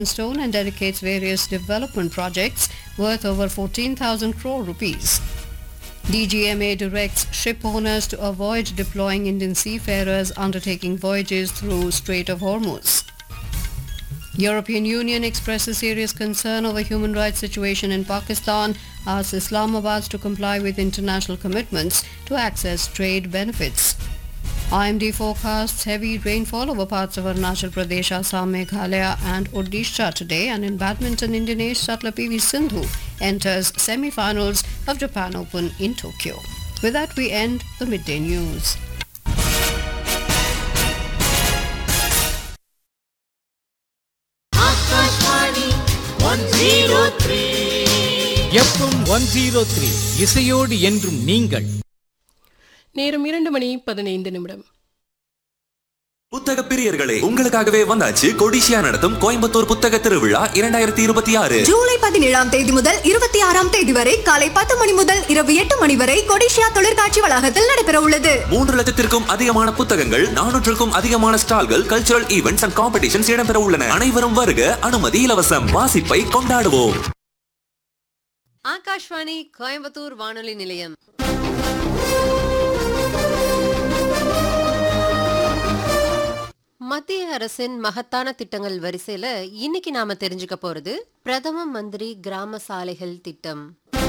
stone and dedicates various development projects worth over 14,000 crore rupees. DGMA directs ship owners to avoid deploying Indian seafarers undertaking voyages through Strait of Hormuz. European Union expresses serious concern over human rights situation in Pakistan, asks Islamabad to comply with international commitments to access trade benefits. IMD forecasts heavy rainfall over parts of Arunachal Pradesh, Assam, Meghalaya and Odisha today and in badminton Indian ace shuttler PV Sindhu enters semi-finals of Japan Open in Tokyo. With that we end the midday news. Akashvani one zero three FM one zero three இசையோடு என்றும் நீங்கள் நேரம் இரண்டு மணி பதினைந்து நிமிடம் புத்தக பிரியர்களே உங்களுக்காகவே வந்தாச்சு கொடிசியா நடத்தும் கோயம்புத்தூர் புத்தக திருவிழா இரண்டாயிரத்தி இருபத்தி ஆறு ஜூலை பதினேழாம் தேதி முதல் இருபத்தி ஆறாம் தேதி வரை காலை பத்து மணி முதல் இரவு எட்டு மணி வரை கொடிஷியா தொழிற்காட்சி வளாகத்தில் நடைபெற உள்ளது மூன்று லட்சத்திற்கும் அதிகமான புத்தகங்கள் நானூற்றுக்கும் அதிகமான stalls cultural events and competitions இடம்பெற உள்ளன அனைவரும் வருக அனுமதி இலவசம் வாசிப்பை கொண்டாடுவோம் ஆகாஷ்வாணி கோயம்புத்தூர் வானொலி நிலையம் மத்திய அரசின் மகத்தான திட்டங்கள் வரிசையில இன்னைக்கு நாம தெரிஞ்சுக்க போறது பிரதம மந்திரி கிராம சாலைகள் திட்டம்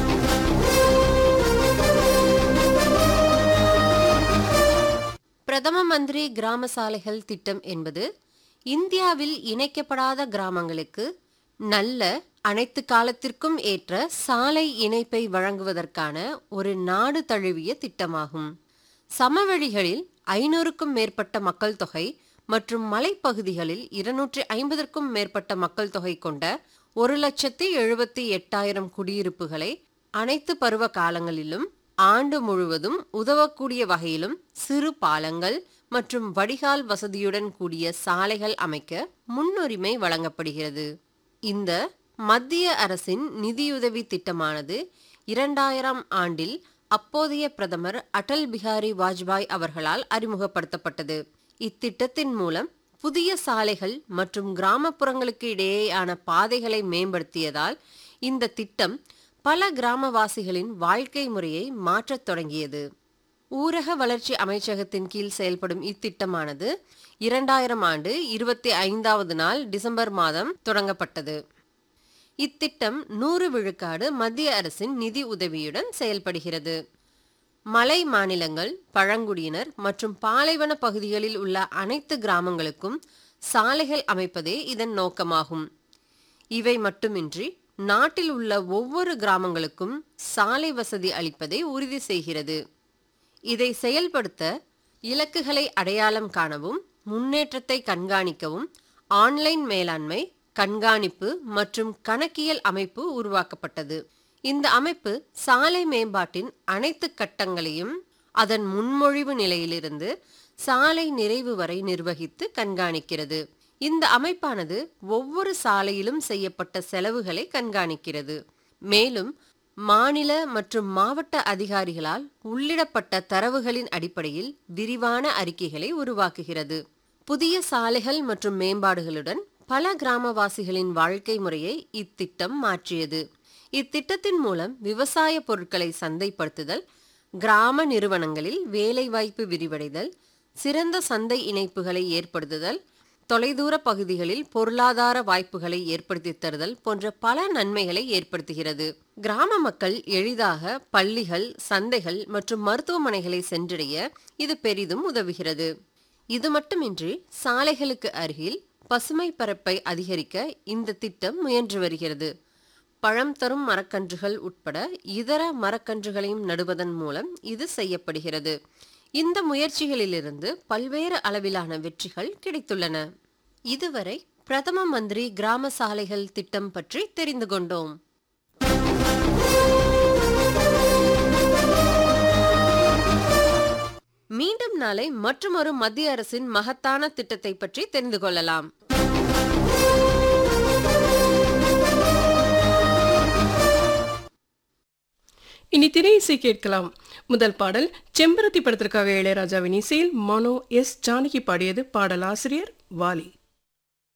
பிரதம மந்திரி கிராம சாலைகள் திட்டம் என்பது இந்தியாவில் இணைக்கப்படாத கிராமங்களுக்கு நல்ல அனைத்து காலத்திற்கும் ஏற்ற சாலை இணைப்பை வழங்குவதற்கான ஒரு நாடு தழுவிய திட்டமாகும் சமவெளிகளில் ஐநூறுக்கும் மேற்பட்ட மக்கள் தொகை மற்றும் மலைப்பகுதிகளில் இருநூற்றி ஐம்பதற்கும் மேற்பட்ட மக்கள் தொகை கொண்ட ஒரு லட்சத்தி எழுபத்தி எட்டாயிரம் குடியிருப்புகளை அனைத்து பருவ காலங்களிலும் ஆண்டு முழுவதும் உதவக்கூடிய வகையிலும் சிறு பாலங்கள் மற்றும் வடிகால் வசதியுடன் கூடிய சாலைகள் அமைக்க முன்னுரிமை வழங்கப்படுகிறது இந்த மத்திய அரசின் நிதியுதவி திட்டமானது இரண்டாயிரம் ஆண்டில் அப்போதைய பிரதமர் அடல் பிகாரி வாஜ்பாய் அவர்களால் அறிமுகப்படுத்தப்பட்டது இத்திட்டத்தின் மூலம் புதிய சாலைகள் மற்றும் கிராமப்புறங்களுக்கு இடையேயான பாதைகளை மேம்படுத்தியதால் இந்த திட்டம் பல கிராமவாசிகளின் வாழ்க்கை முறையை மாற்றத் தொடங்கியது ஊரக வளர்ச்சி அமைச்சகத்தின் கீழ் செயல்படும் இத்திட்டமானது இரண்டாயிரம் ஆண்டு இருபத்தி ஐந்தாவது நாள் டிசம்பர் மாதம் தொடங்கப்பட்டது இத்திட்டம் நூறு விழுக்காடு மத்திய அரசின் நிதி உதவியுடன் செயல்படுகிறது மலை மாநிலங்கள் பழங்குடியினர் மற்றும் பாலைவன பகுதிகளில் உள்ள அனைத்து கிராமங்களுக்கும் சாலைகள் அமைப்பதே இதன் நோக்கமாகும் இவை மட்டுமின்றி நாட்டில் உள்ள ஒவ்வொரு கிராமங்களுக்கும் சாலை வசதி அளிப்பதை உறுதி செய்கிறது இதை செயல்படுத்த இலக்குகளை அடையாளம் காணவும் முன்னேற்றத்தை கண்காணிக்கவும் ஆன்லைன் மேலாண்மை கண்காணிப்பு மற்றும் கணக்கியல் அமைப்பு உருவாக்கப்பட்டது இந்த அமைப்பு சாலை மேம்பாட்டின் அனைத்து கட்டங்களையும் அதன் முன்மொழிவு நிலையிலிருந்து சாலை நிறைவு வரை நிர்வகித்து கண்காணிக்கிறது இந்த அமைப்பானது ஒவ்வொரு சாலையிலும் செய்யப்பட்ட செலவுகளை கண்காணிக்கிறது மேலும் மாநில மற்றும் மாவட்ட அதிகாரிகளால் உள்ளிடப்பட்ட தரவுகளின் அடிப்படையில் விரிவான அறிக்கைகளை உருவாக்குகிறது புதிய சாலைகள் மற்றும் மேம்பாடுகளுடன் பல கிராமவாசிகளின் வாழ்க்கை முறையை இத்திட்டம் மாற்றியது இத்திட்டத்தின் மூலம் விவசாய பொருட்களை சந்தைப்படுத்துதல் கிராம நிறுவனங்களில் வேலைவாய்ப்பு விரிவடைதல் சிறந்த சந்தை இணைப்புகளை ஏற்படுத்துதல் தொலைதூர பகுதிகளில் பொருளாதார வாய்ப்புகளை ஏற்படுத்தி தருதல் போன்ற பல நன்மைகளை ஏற்படுத்துகிறது கிராம மக்கள் எளிதாக பள்ளிகள் சந்தைகள் மற்றும் மருத்துவமனைகளை சென்றடைய இது பெரிதும் உதவுகிறது இது மட்டுமின்றி சாலைகளுக்கு அருகில் பசுமை பரப்பை அதிகரிக்க இந்த திட்டம் முயன்று வருகிறது பழம் தரும் மரக்கன்றுகள் உட்பட இதர மரக்கன்றுகளையும் நடுவதன் மூலம் இது செய்யப்படுகிறது இந்த முயற்சிகளிலிருந்து பல்வேறு அளவிலான வெற்றிகள் கிடைத்துள்ளன இதுவரை பிரதம மந்திரி கிராம சாலைகள் திட்டம் பற்றி தெரிந்து கொண்டோம் மீண்டும் நாளை மற்றொரு மத்திய அரசின் மகத்தான திட்டத்தை பற்றி தெரிந்து கொள்ளலாம் இனி திரை இசை கேட்கலாம் முதல் பாடல் செம்பருத்தி படத்திற்காக இளையராஜாவின் இசையில் மனோ எஸ் ஜானகி பாடியது பாடலாசிரியர் வாலி